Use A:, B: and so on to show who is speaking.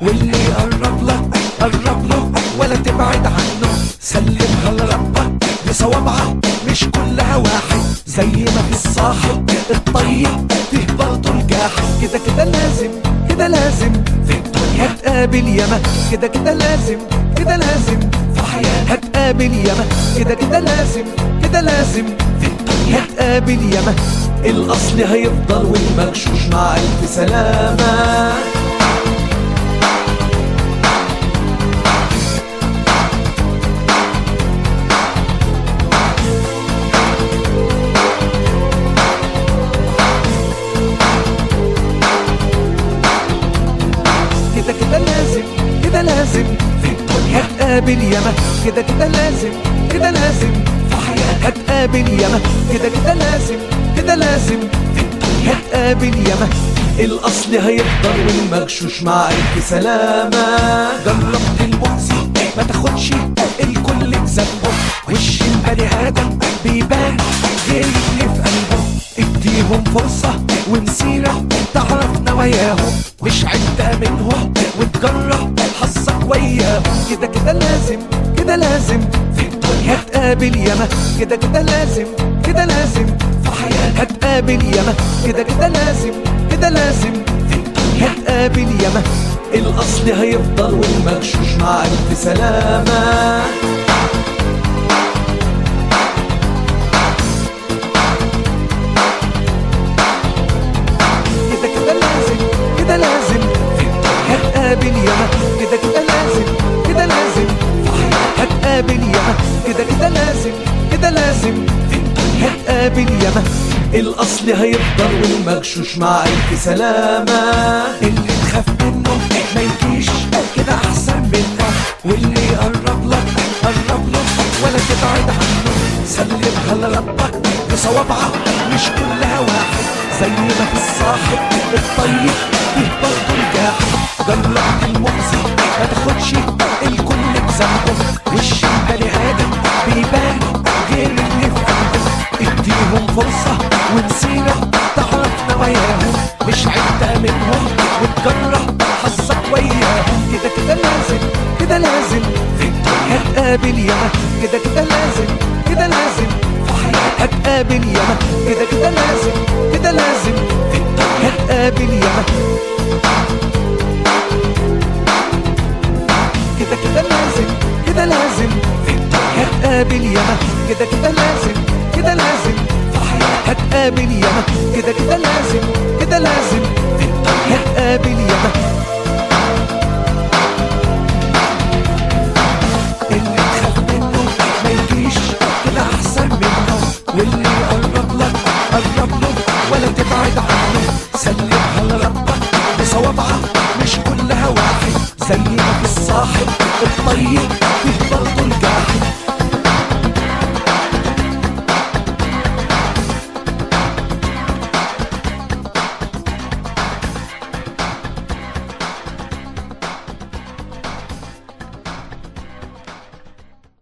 A: واللي يقرب لك قرب له ولا تبعد عنه سلمها لربك بصوابعك مش كلها واحد زي ما في الصاحب الطيب فيه برضه الجاحد كده كده لازم كده لازم في الدنيا هتقابل ياما كده كده لازم كده لازم في حياتك هتقابل ياما كده كده لازم كده لازم في الدنيا هتقابل ياما الاصل هيفضل والمغشوش مع الف سلامه كده كده لازم كده لازم في الدنيا هتقابل ياما كده كده لازم كده لازم في حياتك هتقابل ياما كده كده لازم كده لازم في الدنيا هتقابل ياما الاصل هيفضل والمغشوش مع الف سلامه جربت المؤذي ما تاخدش الكل بذنبه وش البني ادم بيبان غير اللي في قلبه اديهم فرصة ومسيرة تعرف نواياهم مش عدة منهم وتجرب حظك وياهم كده كده لازم كده لازم في الدنيا هتقابل ياما كده كده لازم كده لازم في حياتك هتقابل ياما كده كده لازم كده لازم في الدنيا هتقابل ياما الأصل هيفضل والمغشوش مع ألف سلامة كده كده لازم كده لازم في الدنيا هتقابل ياما كده كده لازم كده لازم في حياتك هتقابل ياما كده كده لازم كده لازم في الدنيا هتقابل ياما الاصل هيفضل والمغشوش مع الف سلامه اللي تخاف منه ما يجيش كده احسن منه واللي يقرب لك قرب له ولا تبعد عنه سلمها لربك بصوابعك مش كلها واحد زي ما في الصاحب الطيب فيه برضه الجاحد جربت المؤذي ما تاخدش الكل بذنبه وش البني ادم بيبان غير اللي في قلبه اديهم فرصة ومسيرة تعرف نواياهم مش عدة منهم وتجرب حظك وياهم كده كده لازم كده لازم في الدنيا هتقابل ياما كده كده لازم كده لازم في حياتك هتقابل ياما كده كده لازم كده لازم في الدنيا هتقابل ياما كده كده لازم كده لازم في الدنيا هتقابل ياما كده كده لازم كده لازم في حياتك هتقابل ياما كده كده لازم كده لازم في الدنيا هتقابل ياما